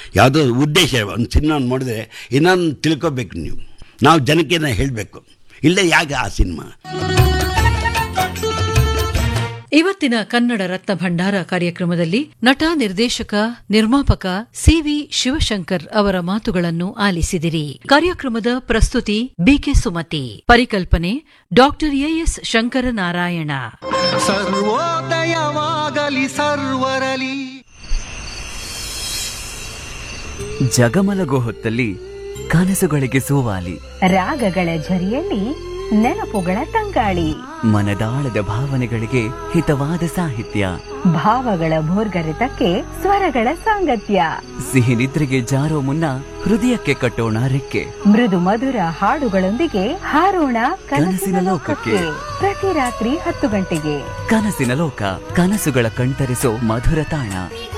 ಯಾವುದೋ ಉದ್ದೇಶ ಒಂದು ಸಿನಿಮಾ ನೋಡಿದ್ರೆ ಇನ್ನೊಂದು ತಿಳ್ಕೊಬೇಕು ನೀವು ನಾವು ಜನಕ್ಕೆ ನಾವು ಹೇಳಬೇಕು ಇಲ್ಲೇ ಯಾಕೆ ಆ ಸಿನಿಮಾ ಇವತ್ತಿನ ಕನ್ನಡ ರತ್ನ ಭಂಡಾರ ಕಾರ್ಯಕ್ರಮದಲ್ಲಿ ನಟ ನಿರ್ದೇಶಕ ನಿರ್ಮಾಪಕ ಸಿವಿ ಶಿವಶಂಕರ್ ಅವರ ಮಾತುಗಳನ್ನು ಆಲಿಸಿದಿರಿ ಕಾರ್ಯಕ್ರಮದ ಪ್ರಸ್ತುತಿ ಬಿಕೆ ಸುಮತಿ ಪರಿಕಲ್ಪನೆ ಡಾಕ್ಟರ್ ಎಎಸ್ ಶಂಕರನಾರಾಯಣ ಸರ್ವೋದಯವಾಗಲಿ ಸರ್ವರಲಿ ಜಗಮಲಗೋ ಹೊತ್ತಲ್ಲಿ ಕನಸುಗಳಿಗೆ ಸೋವಾಲಿ ರಾಗಗಳ ಝರಿಯಲ್ಲಿ ನೆನಪುಗಳ ತಂಗಾಳಿ ಮನದಾಳದ ಭಾವನೆಗಳಿಗೆ ಹಿತವಾದ ಸಾಹಿತ್ಯ ಭಾವಗಳ ಭೋರ್ಗರೆತಕ್ಕೆ ಸ್ವರಗಳ ಸಾಂಗತ್ಯ ಸಿಹಿ ನಿದ್ರೆಗೆ ಜಾರೋ ಮುನ್ನ ಹೃದಯಕ್ಕೆ ಕಟ್ಟೋಣ ರೆಕ್ಕೆ ಮೃದು ಮಧುರ ಹಾಡುಗಳೊಂದಿಗೆ ಹಾರೋಣ ಕನಸಿನ ಕನಸಿನ ಲೋಕಕ್ಕೆ. ಲೋಕಕ್ಕೆ ಪ್ರತಿ ರಾತ್ರಿ ಹತ್ತು ಗಂಟೆಗೆ ಕನಸಿನ ಲೋಕ ಕನಸುಗಳ ಕಣ್ತರಿಸೋ ಮಧುರ ತಾಣ